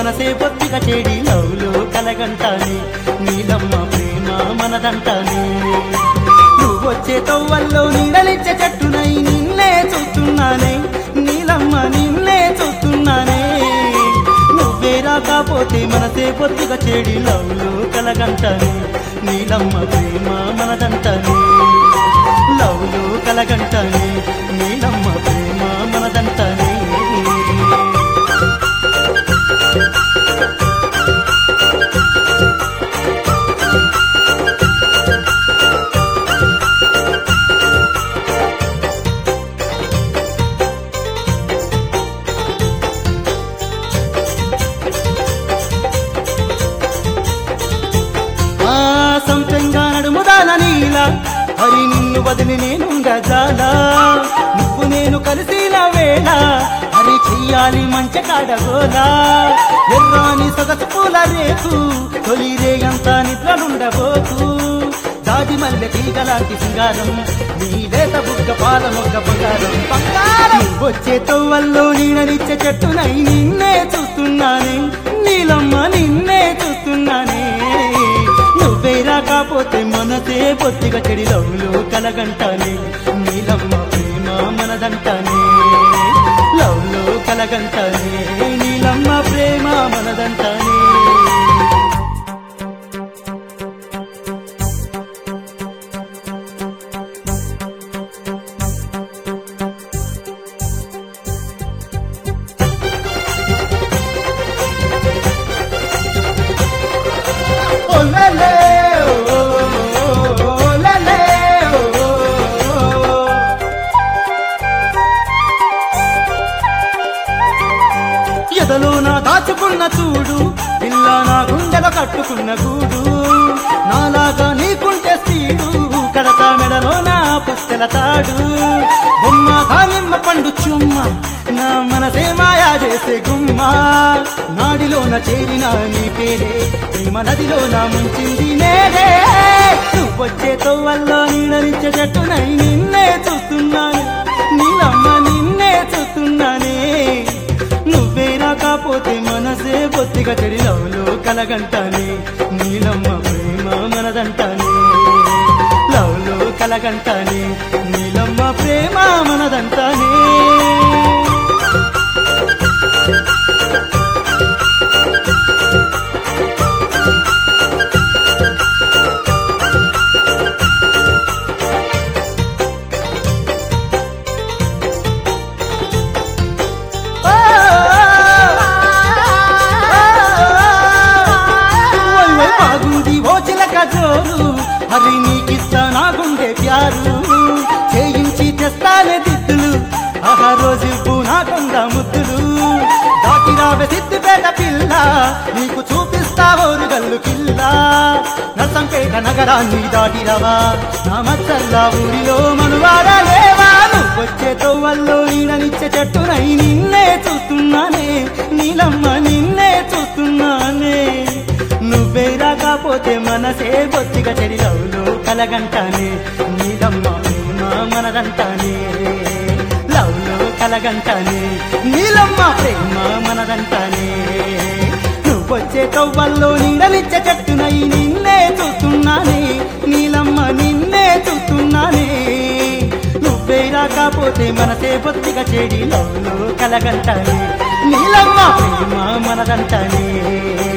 మనసే బొత్తిగా చెడి లవ్లో కలగంటానే నీలమ్మ ప్రేమ మనదంటానే నువ్వొచ్చే తవ్వల్లో నీడలిచ్చే చెట్టునై నిన్నే చూస్తున్నానే నీలమ్మ నిన్నే చూస్తున్నానే నువ్వే రాకపోతే మనసే బొత్తిగా చెడి లవ్లో కలగంటానే నీలమ్మ ప్రేమ మనదంటానే లవ్లో కలగంటానే నీలమ్మ ప్రేమ మనదంటానే ఆ సంపెంగా నడుముదాల నీల హరి నిన్ను వదిలి నేనుంగా జాలా నువ్వు నేను కలిసిన వేళ హరి చెయ్యాలి మంచి కాడగోలా ఎర్రాని సొగసు పూల రేకు తొలి రేయంత నిద్రలుండబోకు దాది మల్లె తీగలాంటి సింగారం నీ లేత బుగ్గ పాల మొగ్గ బంగారం బంగారం వచ్చే తవ్వల్లో నీడనిచ్చే చెట్టునై నిన్నే చూస్తున్నానే నీలమ్మ నిన్నే చూస్తున్నానే నువ్వే రాకపోతే మనసే పొత్తిగా చెడి లవ్లో కలగంటానే నీలమ్మ ప్రేమ మనదంటానే లవ్లో కలగంటానే నీలమ్మ ప్రేమ మనదంటానే Oh, la, la, oh, oh, oh, oh, la, la, oh, oh, oh. ఎదలో నా దాచుకున్న చూడు పిల్ల నా గుండెలో కట్టుకున్న గూడు నాలాగా నీకుంటే సీడు కడతా మెడలో నా పుస్తెల తాడు బొమ్మ దానిమ్మ పండు చుమ్మ నా మనసే మాయా చేసే గుమ్మ నాడిలోన చేరిన నీ పేరే ప్రేమ నదిలోన ముంచింది నేడే నువ్వొచ్చే తొవ్వల్లో నీడనిచ్చే చెట్టునై నిన్నే చూస్తున్నాను నీలమ్మ నిన్నే చూస్తున్నానే నువ్వే రాకపోతే మనసే బొత్తిగా చెడి లవ్లో కలగంటానే నీలమ్మ ప్రేమ మనదంటానే లవ్లో కలగంటానే నీలమ్మ ప్రేమ మనదంటానే ఓయ్ ఓయ్ బాగుంది ఓ చిలక జోరు హరి నీకిస్తా నా గుండె ప్యారు చేయించి తెస్తానే దిద్దులు ఆహా రోజు నా కొండ ముద్దులు దాటి రావే సిద్దిపేట పిల్ల నీకు చూపిస్తా ఓరు గల్లు కిల్ల నర్సంపేట నగరాన్ని దాటి రవా నా మచ్చల్లా ఊరిలో మనువాడలేవా వచ్చే తోవల్లో నీడనిచ్చే చెట్టునై నిన్నే చూస్తున్నానే నీలమ్మ నిన్నే చూస్తున్నానే నువ్వే రాకపోతే మనసే బొత్తిగా చెడిలవులు కలగంటానే నీలమ్మ ప్రేమ మనదంటానే లవ్లో కలగంటానే నీలమ్మ ప్రేమ మనదంటానే నువ్వొచ్చే తవ్వల్లో నీడనిచ్చే చెట్టునై నిన్నే చూస్తున్నానే నీలమ్మ నిన్నే చూస్తున్నానే నువ్వే రాకపోతే మనసే బొత్తిగా చెడి లవ్లో కలగంటానే నీలమ్మ ప్రేమ మనదంటానే